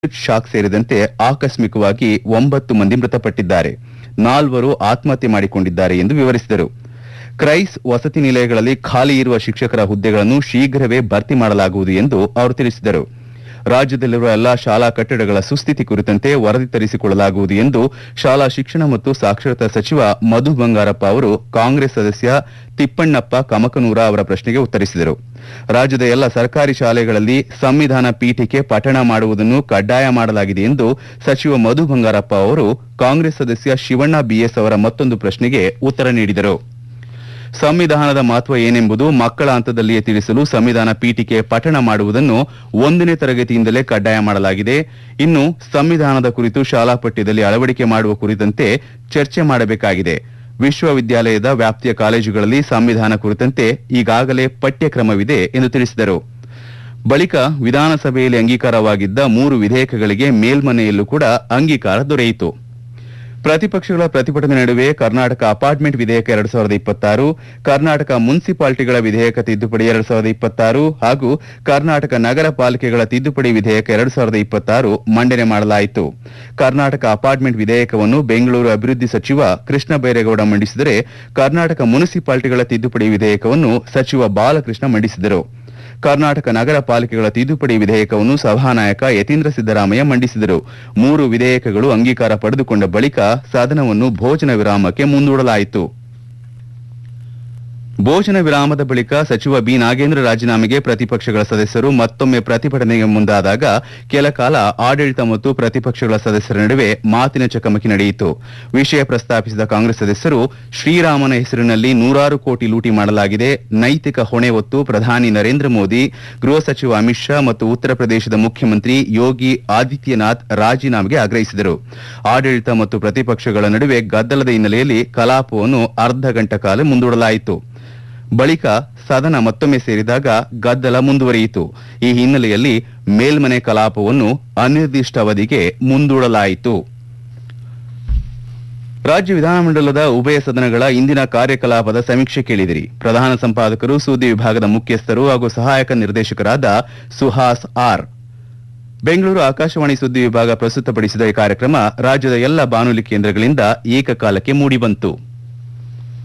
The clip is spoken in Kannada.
ವಿದ್ಯುತ್ ಶಾಕ್ ಸೇರಿದಂತೆ ಆಕಸ್ಮಿಕವಾಗಿ ಒಂಬತ್ತು ಮಂದಿ ಮೃತಪಟ್ಟಿದ್ದಾರೆ ನಾಲ್ವರು ಆತ್ಮಹತ್ಯೆ ಮಾಡಿಕೊಂಡಿದ್ದಾರೆ ಎಂದು ವಿವರಿಸಿದರು ಕ್ರೈಸ್ ವಸತಿ ನಿಲಯಗಳಲ್ಲಿ ಖಾಲಿ ಇರುವ ಶಿಕ್ಷಕರ ಹುದ್ದೆಗಳನ್ನು ಶೀಘ್ರವೇ ಭರ್ತಿ ಮಾಡಲಾಗುವುದು ಎಂದು ಅವರು ತಿಳಿಸಿದರು ರಾಜ್ಯದಲ್ಲಿರುವ ಎಲ್ಲಾ ಶಾಲಾ ಕಟ್ಟಡಗಳ ಸುಸ್ಥಿತಿ ಕುರಿತಂತೆ ವರದಿ ತರಿಸಿಕೊಳ್ಳಲಾಗುವುದು ಎಂದು ಶಾಲಾ ಶಿಕ್ಷಣ ಮತ್ತು ಸಾಕ್ಷರತಾ ಸಚಿವ ಮಧು ಬಂಗಾರಪ್ಪ ಅವರು ಕಾಂಗ್ರೆಸ್ ಸದಸ್ಯ ತಿಪ್ಪಣ್ಣಪ್ಪ ಕಮಕನೂರ ಅವರ ಪ್ರಶ್ನೆಗೆ ಉತ್ತರಿಸಿದರು ರಾಜ್ಯದ ಎಲ್ಲ ಸರ್ಕಾರಿ ಶಾಲೆಗಳಲ್ಲಿ ಸಂವಿಧಾನ ಪೀಠಿಕೆ ಪಠಣ ಮಾಡುವುದನ್ನು ಕಡ್ಡಾಯ ಮಾಡಲಾಗಿದೆ ಎಂದು ಸಚಿವ ಮಧು ಬಂಗಾರಪ್ಪ ಅವರು ಕಾಂಗ್ರೆಸ್ ಸದಸ್ಯ ಶಿವಣ್ಣ ಬಿಎಸ್ ಅವರ ಮತ್ತೊಂದು ಪ್ರಶ್ನೆಗೆ ಉತ್ತರ ನೀಡಿದರು ಸಂವಿಧಾನದ ಮಹತ್ವ ಏನೆಂಬುದು ಮಕ್ಕಳ ಹಂತದಲ್ಲಿಯೇ ತಿಳಿಸಲು ಸಂವಿಧಾನ ಪೀಠಿಕೆ ಪಠಣ ಮಾಡುವುದನ್ನು ಒಂದನೇ ತರಗತಿಯಿಂದಲೇ ಕಡ್ಡಾಯ ಮಾಡಲಾಗಿದೆ ಇನ್ನು ಸಂವಿಧಾನದ ಕುರಿತು ಶಾಲಾ ಪಠ್ಯದಲ್ಲಿ ಅಳವಡಿಕೆ ಮಾಡುವ ಕುರಿತಂತೆ ಚರ್ಚೆ ಮಾಡಬೇಕಾಗಿದೆ ವಿಶ್ವವಿದ್ಯಾಲಯದ ವ್ಯಾಪ್ತಿಯ ಕಾಲೇಜುಗಳಲ್ಲಿ ಸಂವಿಧಾನ ಕುರಿತಂತೆ ಈಗಾಗಲೇ ಪಠ್ಯಕ್ರಮವಿದೆ ಎಂದು ತಿಳಿಸಿದರು ಬಳಿಕ ವಿಧಾನಸಭೆಯಲ್ಲಿ ಅಂಗೀಕಾರವಾಗಿದ್ದ ಮೂರು ವಿಧೇಯಕಗಳಿಗೆ ಮೇಲ್ಮನೆಯಲ್ಲೂ ಕೂಡ ಅಂಗೀಕಾರ ದೊರೆಯಿತು ಪ್ರತಿಪಕ್ಷಗಳ ಪ್ರತಿಭಟನೆ ನಡುವೆ ಕರ್ನಾಟಕ ಅಪಾರ್ಟ್ಮೆಂಟ್ ವಿಧೇಯಕ ಎರಡ್ ಸಾವಿರದ ಇಪ್ಪತ್ತಾರು ಕರ್ನಾಟಕ ಮುನ್ಸಿಪಾಲಿಟಿಗಳ ವಿಧೇಯಕ ತಿದ್ದುಪಡಿ ಎರಡ್ ಸಾವಿರದ ಇಪ್ಪತ್ತಾರು ಹಾಗೂ ಕರ್ನಾಟಕ ನಗರ ಪಾಲಿಕೆಗಳ ತಿದ್ದುಪಡಿ ವಿಧೇಯಕ ಎರಡ್ ಸಾವಿರದ ಇಪ್ಪತ್ತಾರು ಮಂಡನೆ ಮಾಡಲಾಯಿತು ಕರ್ನಾಟಕ ಅಪಾರ್ಟ್ಮೆಂಟ್ ವಿಧೇಯಕವನ್ನು ಬೆಂಗಳೂರು ಅಭಿವೃದ್ಧಿ ಸಚಿವ ಕೃಷ್ಣ ಬೈರೇಗೌಡ ಮಂಡಿಸಿದರೆ ಕರ್ನಾಟಕ ಮುನ್ಸಿಪಾಲಿಟಿಗಳ ತಿದ್ದುಪಡಿ ವಿಧೇಯಕವನ್ನು ಸಚಿವ ಬಾಲಕೃಷ್ಣ ಮಂಡಿಸಿದರು ಕರ್ನಾಟಕ ನಗರ ಪಾಲಿಕೆಗಳ ತಿದ್ದುಪಡಿ ವಿಧೇಯಕವನ್ನು ಸಭಾನಾಯಕ ಯತೀಂದ್ರ ಸಿದ್ದರಾಮಯ್ಯ ಮಂಡಿಸಿದರು ಮೂರು ವಿಧೇಯಕಗಳು ಅಂಗೀಕಾರ ಪಡೆದುಕೊಂಡ ಬಳಿಕ ಸದನವನ್ನು ಭೋಜನ ವಿರಾಮಕ್ಕೆ ಮುಂದೂಡಲಾಯಿತು ಭೋಜನ ವಿರಾಮದ ಬಳಿಕ ಸಚಿವ ಬಿ ನಾಗೇಂದ್ರ ರಾಜೀನಾಮೆಗೆ ಪ್ರತಿಪಕ್ಷಗಳ ಸದಸ್ಯರು ಮತ್ತೊಮ್ಮೆ ಪ್ರತಿಭಟನೆಗೆ ಮುಂದಾದಾಗ ಕೆಲ ಕಾಲ ಆಡಳಿತ ಮತ್ತು ಪ್ರತಿಪಕ್ಷಗಳ ಸದಸ್ಯರ ನಡುವೆ ಮಾತಿನ ಚಕಮಕಿ ನಡೆಯಿತು ವಿಷಯ ಪ್ರಸ್ತಾಪಿಸಿದ ಕಾಂಗ್ರೆಸ್ ಸದಸ್ಯರು ಶ್ರೀರಾಮನ ಹೆಸರಿನಲ್ಲಿ ನೂರಾರು ಕೋಟಿ ಲೂಟಿ ಮಾಡಲಾಗಿದೆ ನೈತಿಕ ಹೊಣೆ ಹೊತ್ತು ಪ್ರಧಾನಿ ನರೇಂದ್ರ ಮೋದಿ ಗೃಹ ಸಚಿವ ಅಮಿತ್ ಶಾ ಮತ್ತು ಉತ್ತರ ಪ್ರದೇಶದ ಮುಖ್ಯಮಂತ್ರಿ ಯೋಗಿ ಆದಿತ್ಯನಾಥ್ ರಾಜೀನಾಮೆಗೆ ಆಗ್ರಹಿಸಿದರು ಆಡಳಿತ ಮತ್ತು ಪ್ರತಿಪಕ್ಷಗಳ ನಡುವೆ ಗದ್ದಲದ ಹಿನ್ನೆಲೆಯಲ್ಲಿ ಕಲಾಪವನ್ನು ಅರ್ಧ ಗಂಟೆ ಕಾಲ ಮುಂದೂಡಲಾಯಿತು ಬಳಿಕ ಸದನ ಮತ್ತೊಮ್ಮೆ ಸೇರಿದಾಗ ಗದ್ದಲ ಮುಂದುವರಿಯಿತು ಈ ಹಿನ್ನೆಲೆಯಲ್ಲಿ ಮೇಲ್ಮನೆ ಕಲಾಪವನ್ನು ಅನಿರ್ದಿಷ್ಟಾವಧಿಗೆ ಮುಂದೂಡಲಾಯಿತು ರಾಜ್ಯ ವಿಧಾನಮಂಡಲದ ಉಭಯ ಸದನಗಳ ಇಂದಿನ ಕಾರ್ಯಕಲಾಪದ ಸಮೀಕ್ಷೆ ಕೇಳಿದಿರಿ ಪ್ರಧಾನ ಸಂಪಾದಕರು ಸುದ್ದಿ ವಿಭಾಗದ ಮುಖ್ಯಸ್ಥರು ಹಾಗೂ ಸಹಾಯಕ ನಿರ್ದೇಶಕರಾದ ಸುಹಾಸ್ ಆರ್ ಬೆಂಗಳೂರು ಆಕಾಶವಾಣಿ ಸುದ್ದಿ ವಿಭಾಗ ಪ್ರಸ್ತುತಪಡಿಸಿದ ಈ ಕಾರ್ಯಕ್ರಮ ರಾಜ್ಯದ ಎಲ್ಲ ಬಾನುಲಿ ಕೇಂದ್ರಗಳಿಂದ ಏಕಕಾಲಕ್ಕೆ ಮೂಡಿಬಂತು